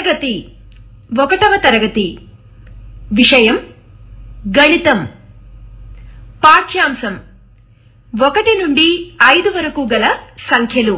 తరగతి ఒకటవ తరగతి విషయం గణితం పాఠ్యాంశం ఒకటి నుండి ఐదు వరకు గల సంఖ్యలు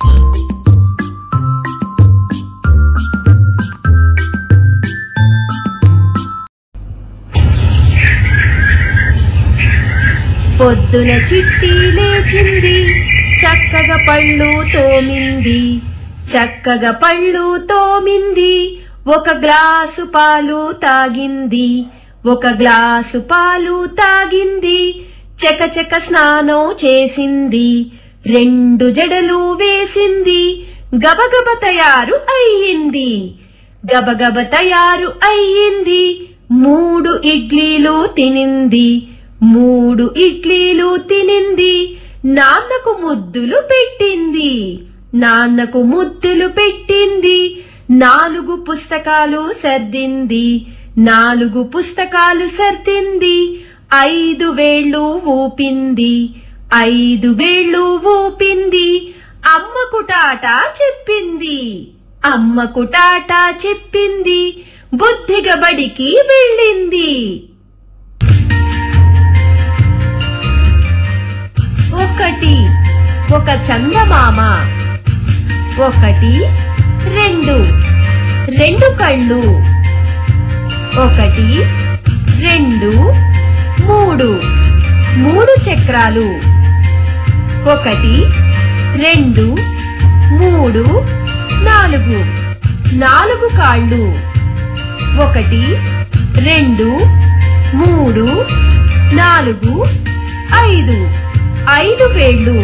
పొద్దున చిట్టి లేచింది చక్కగా పళ్ళు తోమింది చక్కగా పళ్ళు తోమింది ఒక గ్లాసు పాలు తాగింది ఒక గ్లాసు పాలు తాగింది చకచక స్నానం చేసింది రెండు జడలు వేసింది గబగబ తయారు అయ్యింది గబగబ తయారు అయ్యింది మూడు ఇడ్లీలు తినింది మూడు ఇడ్లీలు తినింది నాన్నకు ముద్దులు పెట్టింది నాన్నకు ముద్దులు పెట్టింది నాలుగు పుస్తకాలు సర్దింది నాలుగు పుస్తకాలు సర్దింది ఐదు వేళ్ళు ఊపింది ఐదు వేళ్ళు ఊపింది అమ్మకు టాటా చెప్పింది అమ్మకు టాటా చెప్పింది బుద్ధిగా బడికి వెళ్ళింది ఒకటి ఒక చందమామ ఒకటి రెండు రెండు కళ్ళు ఒకటి రెండు మూడు మూడు చక్రాలు ఒకటి రెండు మూడు నాలుగు నాలుగు కాళ్ళు ఒకటి రెండు మూడు నాలుగు ఐదు ఐదు వేళ్ళు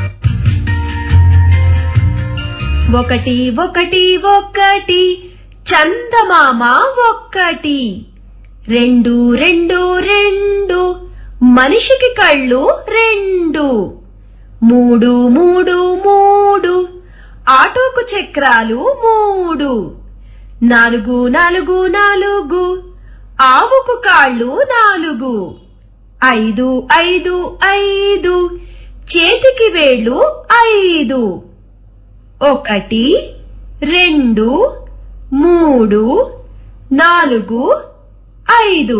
ఒకటి ఒకటి ఒకటి చందమామ ఒక్కటి రెండు రెండు రెండు మనిషికి కళ్ళు రెండు మూడు మూడు మూడు ఆటోకు చక్రాలు మూడు నాలుగు నాలుగు నాలుగు ఆవుకు కాళ్ళు నాలుగు ఐదు ఐదు ఐదు చేతికి వేళ్ళు ఐదు ఒకటి రెండు మూడు నాలుగు ఐదు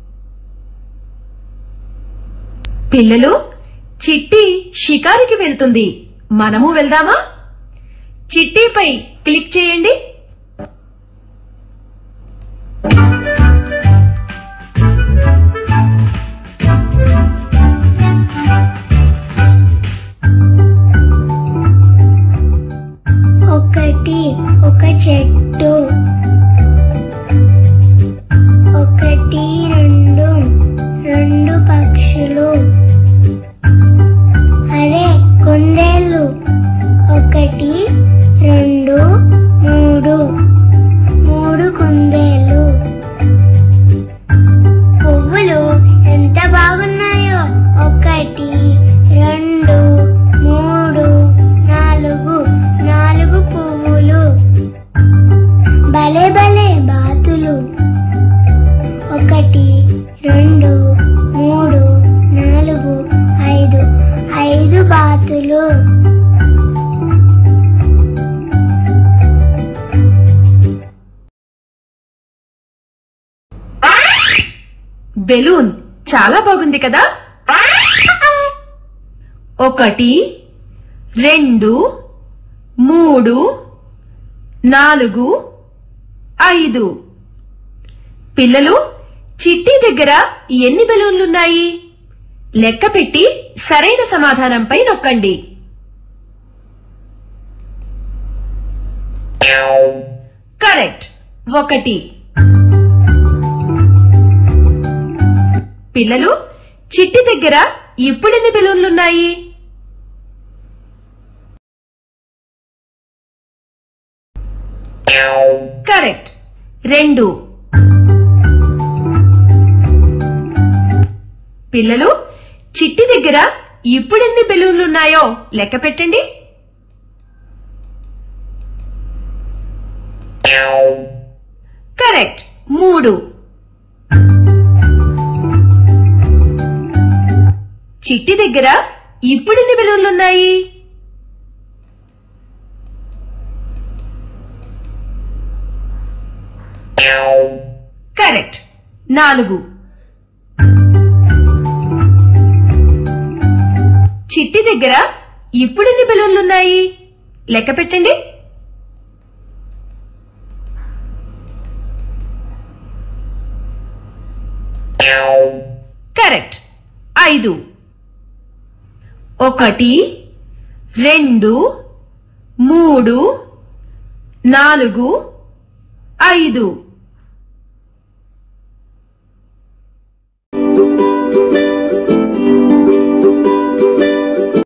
పిల్లలు చిట్టి షికారికి వెళ్తుంది మనము వెళ్దామా చిట్టీపై క్లిక్ చేయండి ఒకటి ఒక చెట్టు ఒకటి రెండు రెండు పక్షులు అరే కుందేలు ఒకటి రెండు మూడు మూడు కుందేలు పువ్వులు ఎంత బాగున్నాయో ఒకటి రెండు మూడు నాలుగు నాలుగు పువ్వులు భలే భలే బాతులు ఒకటి రెండు మూడు నాలుగు ఐదు ఐదు బాతులు బెలూన్ చాలా బాగుంది కదా ఒకటి రెండు మూడు నాలుగు ఐదు పిల్లలు చిట్టి దగ్గర ఎన్ని బెలూన్లున్నాయి లెక్క పెట్టి సరైన సమాధానంపై నొక్కండి కరెక్ట్ ఒకటి పిల్లలు చిట్టి దగ్గర ఇప్పుడెన్ని బెలూన్లున్నాయి కరెక్ట్ రెండు పిల్లలు చిట్టి దగ్గర ఇప్పుడెన్ని బెలూన్లున్నాయో లెక్క పెట్టండి కరెక్ట్ మూడు చిట్టి దగ్గర ఇప్పుడెన్ని బెలూన్లున్నాయి కరెక్ట్ నాలుగు చిట్టి దగ్గర ఇప్పుడెన్ని బెలూన్లున్నాయి లెక్క పెట్టండి కరెక్ట్ ఐదు ఒకటి రెండు మూడు నాలుగు ఐదు